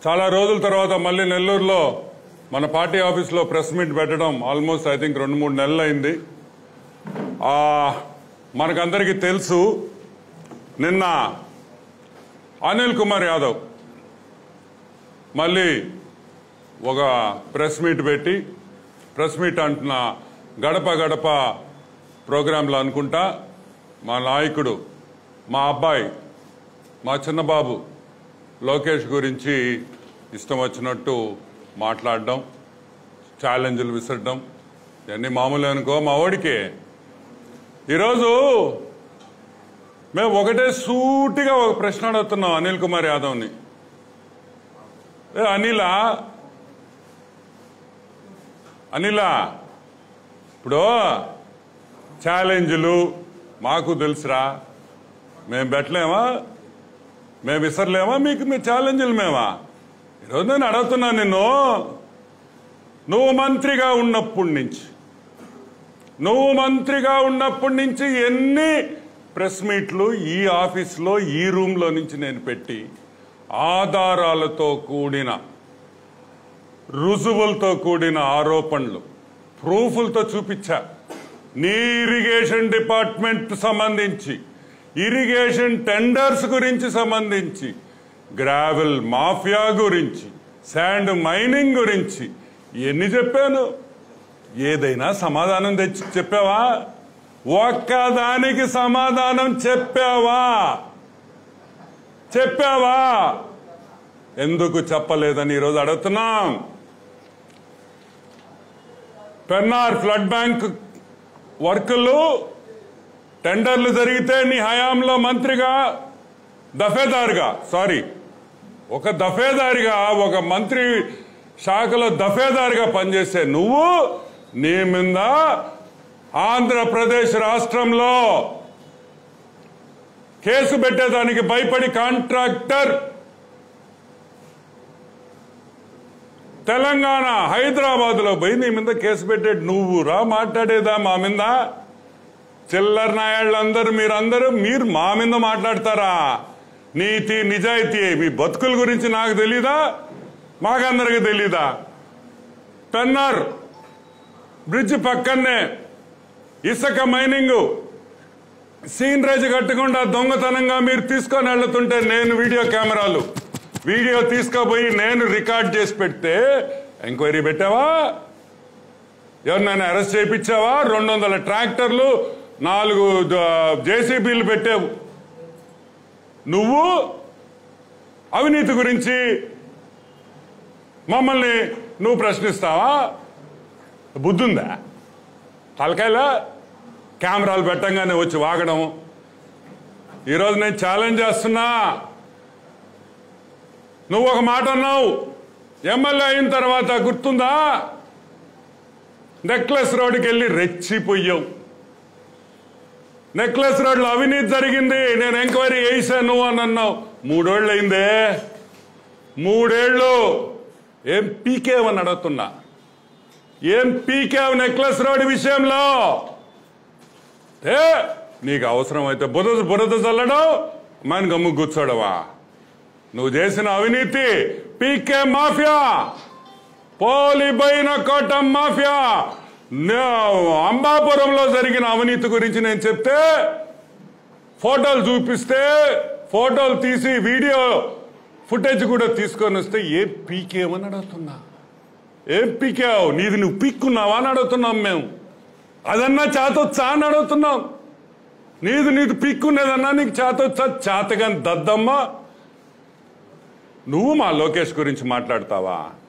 చాలా రోజుల తర్వాత మళ్ళీ నెల్లూరులో మన పార్టీ ఆఫీస్లో ప్రెస్ మీట్ పెట్టడం ఆల్మోస్ట్ ఐ థింక్ రెండు మూడు నెలలు అయింది ఆ, మనకందరికీ తెలుసు నిన్న అనిల్ కుమార్ యాదవ్ మళ్ళీ ఒక ప్రెస్ మీట్ పెట్టి ప్రెస్ మీట్ అంటున్న గడప గడప ప్రోగ్రాంలో అనుకుంటా మా నాయకుడు మా అబ్బాయి మా చిన్నబాబు లోకేష్ గురించి ఇష్టం వచ్చినట్టు మాట్లాడడం ఛాలెంజ్లు విసరడం ఇవన్నీ మామూలు అనుకో మా ఓడికే ఈరోజు మేము ఒకటే సూటిగా ఒక ప్రశ్న అడుగుతున్నాం అనిల్ కుమార్ యాదవ్ని ఏ అనిలా అనిలా ఇప్పుడు ఛాలెంజ్లు మాకు తెలుసురా మేము పెట్టలేమా మేము విసరలేమా మీకు మీ ఛాలెంజ్లు మేమా ఈరోజు నేను అడుగుతున్నాను నిన్ను నువ్వు మంత్రిగా ఉన్నప్పటి నుంచి నువ్వు మంత్రిగా ఉన్నప్పటి నుంచి ఎన్ని ప్రెస్ మీట్లు ఈ ఆఫీస్లో ఈ రూమ్లో నుంచి నేను పెట్టి ఆధారాలతో కూడిన రుజువులతో కూడిన ఆరోపణలు ప్రూఫ్లతో చూపించా నీ ఇరిగేషన్ డిపార్ట్మెంట్ సంబంధించి ఇరిగేషన్ టెండర్స్ గురించి సంబంధించి గ్రావెల్ మాఫియా గురించి శాండ్ మైనింగ్ గురించి ఎన్ని చెప్పాను ఏదైనా సమాధానం తెచ్చి చెప్పావా ఒక్కదానికి సమాధానం చెప్పావా చెప్పావా ఎందుకు చెప్పలేదని ఈరోజు అడుగుతున్నాం పెన్నార్ ఫ్లడ్ బ్యాంక్ వర్కులు టెండర్లు జరిగితే నీ హయాంలో మంత్రిగా దఫేదారుగా సారీ ఒక దఫేదారిగా ఒక మంత్రి శాఖలో దఫేదారిగా పనిచేసే నువ్వు నీ మీద ఆంధ్రప్రదేశ్ రాష్ట్రంలో కేసు పెట్టేదానికి భయపడి కాంట్రాక్టర్ తెలంగాణ హైదరాబాద్ లో పోయి నీ మీద కేసు పెట్టేది నువ్వు రా మాట్లాడేదా మా మీద చిల్లర నాయాళ్ళందరూ మీరందరూ మీరు మా మీద మాట్లాడతారా నీతి నిజాయితీ మీ బతుకుల గురించి నాకు తెలీదా మాకందరికి తెలీదా పెన్నర్ బ్రిడ్జ్ పక్కనే ఇసుక మైనింగ్ సీనరేజ్ కట్టకుండా దొంగతనంగా మీరు తీసుకొని వెళ్తుంటే నేను వీడియో కెమెరాలు వీడియో తీసుకుపోయి నేను రికార్డ్ చేసి పెడితే ఎంక్వైరీ పెట్టావా ఎవరినైనా అరెస్ట్ చేయించావా రెండు వందల ట్రాక్టర్లు నాలుగు జేసీబీలు పెట్టావు నువ్వు అవినీతి గురించి మమ్మల్ని నువ్వు ప్రశ్నిస్తావా బుద్ధుందా తలకాయలా కెమెరాలు పెట్టంగానే వచ్చి వాగడం ఈరోజు నేను ఛాలెంజ్ చేస్తున్నా నువ్వు ఒక మాట అన్నావు ఎమ్మెల్యే అయిన తర్వాత గుర్తుందా నెక్లెస్ రోడ్డుకి వెళ్ళి రెచ్చిపోయావు నెక్లెస్ రోడ్లో అవినీతి జరిగింది నేను ఎంక్వైరీ చేశాను అని అన్నావు మూడేళ్ళు అయిందే మూడేళ్ళు ఏం పీకేవని అడుగుతున్నా ఏం పీకేవ్ నెక్లెస్ రోడ్ విషయంలో ఏ నీకు అవసరం అయితే బురద బురద చల్లడం మన గమ్ము కూర్చోడవా నువ్వు చేసిన అవినీతి పీకే మాఫియా పోలిపోయిన కోటం మాఫియా నే- అంబాపురంలో జరిగిన అవినీతి గురించి నేను చెప్తే ఫోటోలు చూపిస్తే ఫోటోలు తీసి వీడియో ఫుటేజ్ కూడా తీసుకొని వస్తే ఏ పీకేమని అడుగుతున్నా ఏం పీకావు నీది నువ్వు పీక్కున్నావా అని అడుగుతున్నాం మేము అదన్నా చేతొచ్చా అని అడుగుతున్నాం నీది నీది పీక్కునేదన్నా నీకు చేతొచ్చా చేతగాని దద్దమ్మ నువ్వు మా లోకేష్ గురించి మాట్లాడతావా